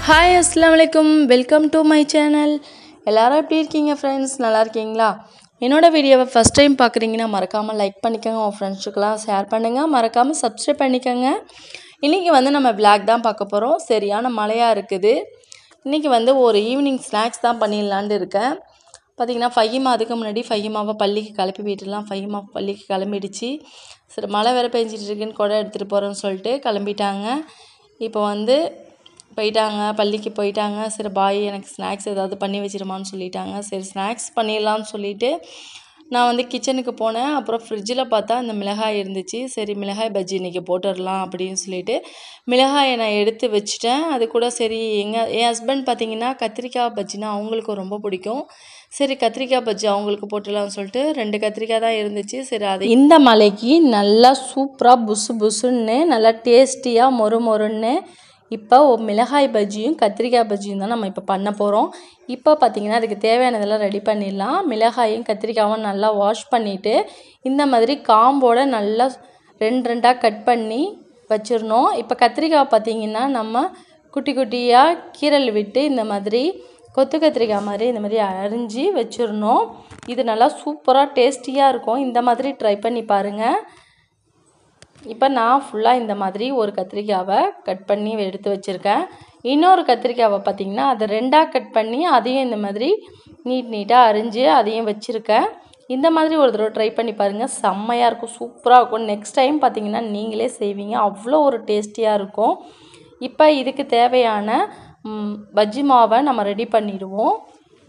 hi அஸ்லாம் வலைக்கும் welcome to my channel எல்லாரும் எப்படி இருக்கீங்க ஃப்ரெண்ட்ஸ் நல்லா இருக்கீங்களா என்னோட வீடியோவை ஃபஸ்ட் டைம் பார்க்குறீங்கன்னா மறக்காமல் லைக் பண்ணிக்கோங்க உங்கள் ஃப்ரெண்ட்ஸுக்கெல்லாம் ஷேர் பண்ணுங்கள் மறக்காமல் சப்ஸ்கிரைப் பண்ணிக்கோங்க இன்றைக்கி வந்து நம்ம விளாக் தான் பார்க்க போகிறோம் சரியான மழையாக இருக்குது இன்றைக்கி வந்து ஒரு ஈவினிங் ஸ்நாக்ஸ் தான் பண்ணிடலான்ட்டு இருக்கேன் பார்த்திங்கன்னா ஃபைமா அதுக்கு முன்னாடி ஃபைமாவை பள்ளிக்கு கிளப்பி விட்டுலாம் ஃபைமா பள்ளிக்கு கிளம்பிடுச்சு சரி மழை வேறு பெஞ்சிட்டு இருக்குன்னு கூட எடுத்துகிட்டு போகிறோன்னு சொல்லிட்டு கிளம்பிட்டாங்க இப்போ வந்து போயிட்டாங்க பள்ளிக்கு போயிட்டாங்க சரி பாய் எனக்கு ஸ்நாக்ஸ் ஏதாவது பண்ணி வச்சிருமான்னு சொல்லிட்டாங்க சரி ஸ்நாக்ஸ் பண்ணிடலான்னு சொல்லிட்டு நான் வந்து கிச்சனுக்கு போனேன் அப்புறம் ஃப்ரிட்ஜில் பார்த்தா அந்த மிளகாய் இருந்துச்சு சரி மிளகாய் பஜ்ஜி இன்றைக்கி போட்டுடலாம் அப்படின்னு சொல்லிட்டு மிளகாயை நான் எடுத்து வச்சுட்டேன் அது கூட சரி எங்கள் என் ஹஸ்பண்ட் பார்த்தீங்கன்னா கத்திரிக்காய் பஜ்ஜினா அவங்களுக்கு ரொம்ப பிடிக்கும் சரி கத்திரிக்காய் பஜ்ஜி அவங்களுக்கு போட்டுடலாம்னு சொல்லிட்டு ரெண்டு கத்திரிக்காய் தான் இருந்துச்சு சரி அது இந்த மலைக்கு நல்லா சூப்பராக புசு புசுன்னு நல்லா டேஸ்டியாக மொறு மொறுன்னு இப்போ ஒரு மிளகாய் பஜ்ஜியும் கத்திரிக்காய் பஜ்ஜியும் தான் நம்ம இப்போ பண்ண போகிறோம் இப்போ பார்த்திங்கன்னா அதுக்கு தேவையானதெல்லாம் ரெடி பண்ணிடலாம் மிளகாயும் கத்திரிக்காயும் நல்லா வாஷ் பண்ணிவிட்டு இந்த மாதிரி காம்போட நல்லா ரெண்டு ரெண்டாக கட் பண்ணி வச்சிடணும் இப்போ கத்திரிக்காய் பார்த்திங்கன்னா நம்ம குட்டி குட்டியாக கீரல் விட்டு இந்த மாதிரி கொத்து கத்திரிக்காய் மாதிரி இந்த மாதிரி அரிஞ்சு வச்சிடணும் இது நல்லா சூப்பராக டேஸ்டியாக இருக்கும் இந்த மாதிரி ட்ரை பண்ணி பாருங்கள் இப்போ நான் ஃபுல்லாக இந்த மாதிரி ஒரு கத்திரிக்காவை கட் பண்ணி எடுத்து வச்சுருக்கேன் இன்னொரு கத்திரிக்காவை பார்த்திங்கன்னா அதை ரெண்டாக கட் பண்ணி அதையும் இந்த மாதிரி நீட் நீட்டாக அரிஞ்சு அதையும் வச்சுருக்கேன் இந்த மாதிரி ஒரு தடவை ட்ரை பண்ணி பாருங்கள் செம்மையாக இருக்கும் சூப்பராக இருக்கும் நெக்ஸ்ட் டைம் பார்த்தீங்கன்னா நீங்களே செய்வீங்க அவ்வளோ ஒரு டேஸ்டியாக இருக்கும் இப்போ இதுக்கு தேவையான பஜ்ஜி மாவை நம்ம ரெடி பண்ணிடுவோம்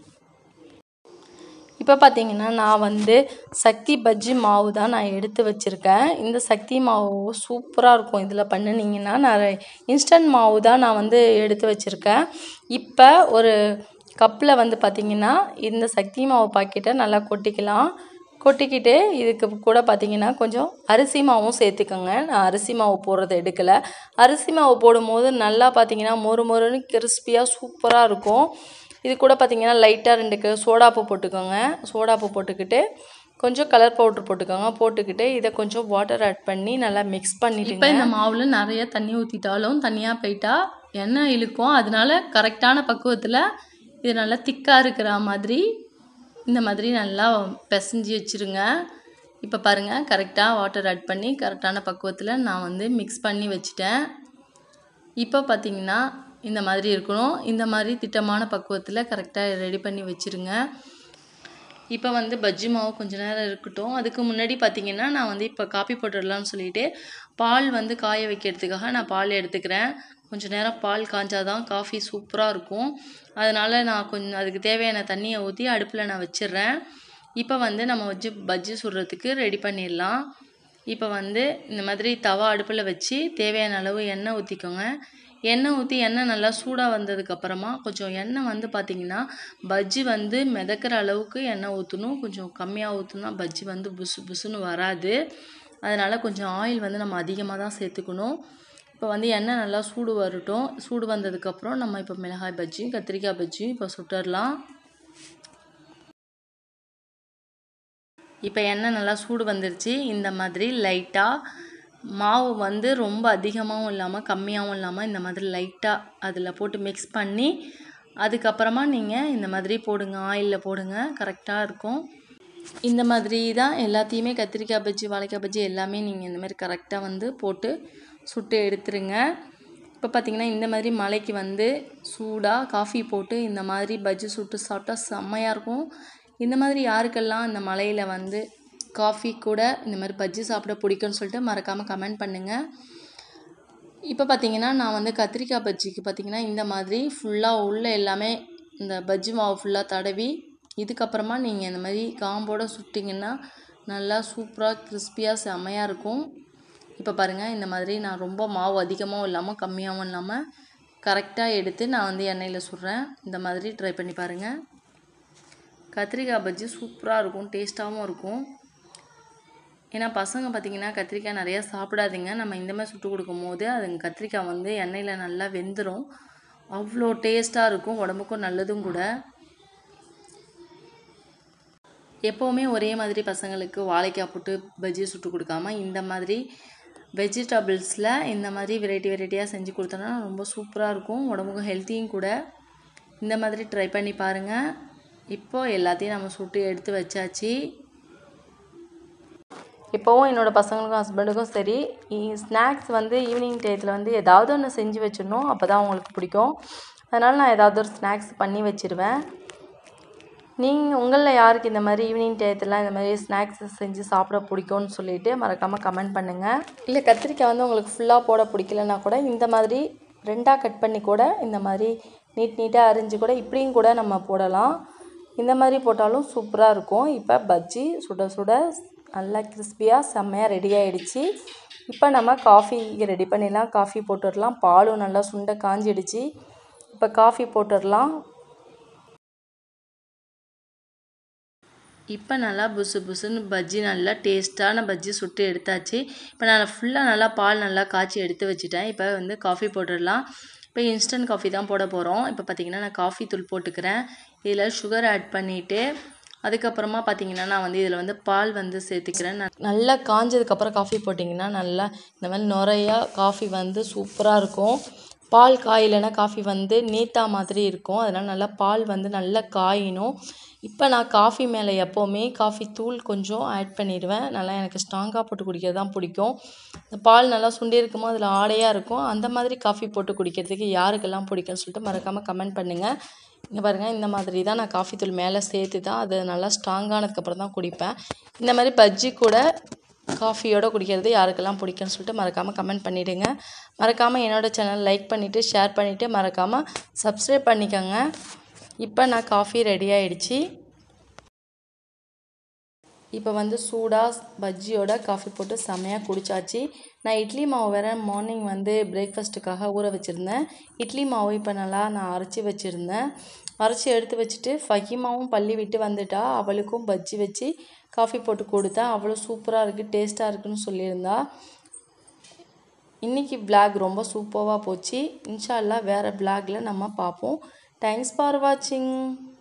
இப்போ பார்த்தீங்கன்னா நான் வந்து சக்தி பஜ்ஜி மாவு தான் நான் எடுத்து வச்சுருக்கேன் இந்த சக்தி மாவு சூப்பராக இருக்கும் இதில் பண்ணினீங்கன்னா நான் இன்ஸ்டன்ட் மாவு தான் நான் வந்து எடுத்து வச்சுருக்கேன் இப்போ ஒரு கப்பில் வந்து பார்த்திங்கன்னா இந்த சக்தி மாவு பாக்கெட்டை நல்லா கொட்டிக்கலாம் கொட்டிக்கிட்டு இதுக்கு கூட பார்த்திங்கன்னா கொஞ்சம் அரிசி மாவும் சேர்த்துக்கோங்க நான் அரிசி மாவு போடுறத எடுக்கலை அரிசி மாவு போடும்போது நல்லா பார்த்திங்கன்னா மொறு மொறுன்னு கிறிஸ்பியாக சூப்பராக இருக்கும் இது கூட பார்த்திங்கன்னா லைட்டாக ரெண்டு சோடாப்பு போட்டுக்கோங்க சோடாப்பு போட்டுக்கிட்டு கொஞ்சம் கலர் பவுட்ரு போட்டுக்கோங்க போட்டுக்கிட்டு இதை கொஞ்சம் வாட்டர் ஆட் பண்ணி நல்லா மிக்ஸ் பண்ணிட்டு இப்போ இந்த மாவில் நிறைய தண்ணி ஊற்றிட்டாலும் தனியாக போயிட்டா எண்ணெய் இழுக்கும் அதனால கரெக்டான பக்குவத்தில் இது நல்லா திக்காக இருக்கிற மாதிரி இந்த மாதிரி நல்லா பிசைஞ்சு வச்சுருங்க இப்போ பாருங்கள் கரெக்டாக வாட்டர் ஆட் பண்ணி கரெக்டான பக்குவத்தில் நான் வந்து மிக்ஸ் பண்ணி வச்சுட்டேன் இப்போ பார்த்திங்கன்னா இந்த மாதிரி இருக்கணும் இந்த மாதிரி திட்டமான பக்குவத்தில் கரெக்டாக ரெடி பண்ணி வச்சுருங்க இப்போ வந்து பஜ்ஜி மாவு கொஞ்ச நேரம் இருக்கட்டும் அதுக்கு முன்னாடி பார்த்திங்கன்னா நான் வந்து இப்போ காப்பி போட்டுடலான்னு சொல்லிட்டு பால் வந்து காய வைக்கிறதுக்காக நான் பால் எடுத்துக்கிறேன் கொஞ்சம் நேரம் பால் காஞ்சாதான் காஃபி சூப்பராக இருக்கும் அதனால் நான் கொஞ்சம் அதுக்கு தேவையான தண்ணியை ஊற்றி அடுப்பில் நான் வச்சிடுறேன் இப்போ வந்து நம்ம வச்சு பஜ்ஜி சுடுறதுக்கு ரெடி பண்ணிடலாம் இப்போ வந்து இந்த மாதிரி தவா அடுப்பில் வச்சு தேவையான அளவு எண்ணெய் ஊற்றிக்கோங்க எண்ணெய் ஊற்றி எண்ணெய் நல்லா சூடாக வந்ததுக்கப்புறமா கொஞ்சம் எண்ணெய் வந்து பார்த்திங்கன்னா பஜ்ஜி வந்து மிதக்கிற அளவுக்கு எண்ணெய் ஊற்றணும் கொஞ்சம் கம்மியாக ஊற்றுனா பஜ்ஜி வந்து புசு புசுன்னு வராது அதனால் கொஞ்சம் ஆயில் வந்து நம்ம அதிகமாக தான் சேர்த்துக்கணும் இப்போ வந்து எண்ணெய் நல்லா சூடு வரட்டும் சூடு வந்ததுக்கப்புறம் நம்ம இப்போ மிளகாய் பஜ்ஜியும் கத்திரிக்காய் பஜ்ஜியும் இப்போ சுட்டுடலாம் இப்போ எண்ணெய் நல்லா சூடு வந்துருச்சு இந்த மாதிரி லைட்டாக மாவு வந்து ரொம்ப அதிகமாகவும் இல்லாமல் கம்மியாகவும் இல்லாமல் இந்த மாதிரி லைட்டாக அதில் போட்டு மிக்ஸ் பண்ணி அதுக்கப்புறமா நீங்கள் இந்த மாதிரி போடுங்க ஆயிலில் போடுங்க கரெக்டாக இருக்கும் இந்த மாதிரி தான் எல்லாத்தையுமே கத்திரிக்காய் பஜ்ஜி வாழைக்காய் பஜ்ஜி எல்லாமே நீங்கள் இந்த மாதிரி கரெக்டாக வந்து போட்டு சுட்டு எடுத்துருங்க இப்போ பார்த்திங்கன்னா இந்த மாதிரி மலைக்கு வந்து சூடாக காஃபி போட்டு இந்த மாதிரி பஜ்ஜி சுட்டு சாப்பிட்டா செம்மையாக இருக்கும் இந்த மாதிரி யாருக்கெல்லாம் இந்த மலையில் வந்து காஃபி கூட இந்த மாதிரி பஜ்ஜி சாப்பிட பிடிக்கும்னு சொல்லிட்டு மறக்காமல் கமெண்ட் பண்ணுங்கள் இப்போ பார்த்தீங்கன்னா நான் வந்து கத்திரிக்காய் பஜ்ஜிக்கு பார்த்திங்கன்னா இந்த மாதிரி ஃபுல்லாக உள்ள எல்லாமே இந்த பஜ்ஜி மாவு ஃபுல்லாக தடவி இதுக்கப்புறமா நீங்கள் இந்த மாதிரி காம்போடு சுட்டிங்கன்னா நல்லா சூப்பராக கிறிஸ்பியாக செம்மையாக இருக்கும் இப்போ பாருங்கள் இந்த மாதிரி நான் ரொம்ப மாவு அதிகமாகவும் இல்லாமல் கம்மியாகவும் இல்லாமல் கரெக்டாக எடுத்து நான் வந்து எண்ணெயில் சுடுறேன் இந்த மாதிரி ட்ரை பண்ணி பாருங்கள் கத்திரிக்காய் பஜ்ஜி சூப்பராக இருக்கும் டேஸ்ட்டாகவும் இருக்கும் ஏன்னா பசங்க பார்த்திங்கன்னா கத்திரிக்காய் நிறையா சாப்பிடாதீங்க நம்ம இந்த மாதிரி சுட்டு கொடுக்கும் போது அதுங்க கத்திரிக்காய் வந்து எண்ணெயில் நல்லா வெந்துடும் அவ்வளோ டேஸ்ட்டாக இருக்கும் உடம்புக்கும் நல்லதும் கூட எப்போவுமே ஒரே மாதிரி பசங்களுக்கு வாழைக்காய் போட்டு பஜ்ஜி சுட்டு கொடுக்காம இந்த மாதிரி வெஜிடபிள்ஸில் இந்த மாதிரி வெரைட்டி வெரைட்டியாக செஞ்சு கொடுத்தோன்னா ரொம்ப சூப்பராக இருக்கும் உடம்புக்கும் ஹெல்த்தியும் கூட இந்த மாதிரி ட்ரை பண்ணி பாருங்கள் இப்போது எல்லாத்தையும் நம்ம சுட்டு எடுத்து வச்சாச்சு இப்போவும் என்னோடய பசங்களுக்கும் ஹஸ்பண்டுக்கும் சரி ஸ்நாக்ஸ் வந்து ஈவினிங் டயத்தில் வந்து ஏதாவது ஒன்று செஞ்சு வச்சிடணும் அப்போ தான் அவங்களுக்கு பிடிக்கும் அதனால் நான் ஏதாவது ஒரு ஸ்நாக்ஸ் பண்ணி வச்சுருவேன் நீங்கள் உங்களில் யாருக்கு இந்த மாதிரி ஈவினிங் டயத்தில் இந்த மாதிரி ஸ்நாக்ஸ் செஞ்சு சாப்பிட பிடிக்கும்னு சொல்லிட்டு மறக்காமல் கமெண்ட் பண்ணுங்கள் இல்லை கத்திரிக்காய் வந்து உங்களுக்கு ஃபுல்லாக போட பிடிக்கலனா கூட இந்த மாதிரி ரெண்டாக கட் பண்ணி கூட இந்த மாதிரி நீட் நீட்டாக அரிஞ்சு கூட இப்படியும் கூட நம்ம போடலாம் இந்த மாதிரி போட்டாலும் சூப்பராக இருக்கும் இப்போ பஜ்ஜி சுட சுட நல்லா கிறிஸ்பியாக செம்மையாக ரெடி ஆகிடுச்சு இப்போ நம்ம காஃபி ரெடி பண்ணிடலாம் காஃபி போட்டுடலாம் பாலும் நல்லா சுண்டை காஞ்சிடுச்சு இப்போ காஃபி போட்டுடலாம் இப்போ நல்லா புசு புசுன்னு பஜ்ஜி நல்லா டேஸ்ட்டான பஜ்ஜி சுட்டு எடுத்தாச்சு இப்போ நான் ஃபுல்லாக நல்லா பால் நல்லா காய்ச்சி எடுத்து வச்சுட்டேன் இப்போ வந்து காஃபி போட்டுடலாம் இப்போ இன்ஸ்டன்ட் காஃபி தான் போட போகிறோம் இப்போ பார்த்திங்கன்னா நான் காஃபி தூள் போட்டுக்கிறேன் இதில் சுகர் ஆட் பண்ணிவிட்டு அதுக்கப்புறமா பார்த்தீங்கன்னா நான் வந்து இதில் வந்து பால் வந்து சேர்த்துக்கிறேன் நல்லா காஞ்சதுக்கப்புறம் காஃபி போட்டிங்கன்னா நல்லா இந்த மாதிரி நுறையா காஃபி வந்து சூப்பராக இருக்கும் பால் காயிலனா காஃபி வந்து நீத்தா மாதிரி இருக்கும் அதனால் நல்லா பால் வந்து நல்லா காயணும் இப்போ நான் காஃபி மேலே எப்போவுமே காஃபி தூள் கொஞ்சம் ஆட் பண்ணிடுவேன் நல்லா எனக்கு ஸ்ட்ராங்காக போட்டு குடிக்கிறது தான் பிடிக்கும் இந்த பால் நல்லா சுண்டி இருக்குமோ அதில் ஆடையாக இருக்கும் அந்த மாதிரி காஃபி போட்டு குடிக்கிறதுக்கு யாருக்கெல்லாம் பிடிக்கும்னு சொல்லிட்டு மறக்காமல் கமெண்ட் பண்ணுங்கள் இங்கே பாருங்கள் இந்த மாதிரி தான் நான் காஃபி தூள் மேலே சேர்த்து தான் அது நல்லா ஸ்ட்ராங்கானதுக்கப்புறம் தான் குடிப்பேன் இந்த மாதிரி பஜ்ஜி கூட காஃபியோடு குடிக்கிறது யாருக்கெல்லாம் பிடிக்கும்னு சொல்லிட்டு மறக்காமல் கமெண்ட் பண்ணிவிடுங்க மறக்காமல் என்னோடய சேனல் லைக் பண்ணிவிட்டு ஷேர் பண்ணிவிட்டு மறக்காமல் சப்ஸ்கிரைப் பண்ணிக்கோங்க இப்போ நான் காஃபி ரெடி ஆகிடுச்சி இப்போ வந்து சூடாக பஜ்ஜியோட காஃபி போட்டு செமையாக குடித்தாச்சு நான் இட்லி மாவு வேறு மார்னிங் வந்து பிரேக்ஃபாஸ்ட்டுக்காக ஊற வச்சுருந்தேன் இட்லி மாவு இப்போ நல்லா நான் அரைச்சி வச்சுருந்தேன் அரைச்சி எடுத்து வச்சுட்டு ஃபஹிமாவும் பள்ளி விட்டு வந்துட்டா அவளுக்கும் பஜ்ஜி வச்சு காஃபி போட்டு கொடுத்தேன் அவ்வளோ சூப்பராக இருக்குது டேஸ்ட்டாக இருக்குன்னு சொல்லியிருந்தா இன்றைக்கி பிளாக் ரொம்ப சூப்பராக போச்சு இன்ஷால்லா வேறு பிளாகில் நம்ம பார்ப்போம் தேங்க்ஸ் ஃபார் வாட்சிங்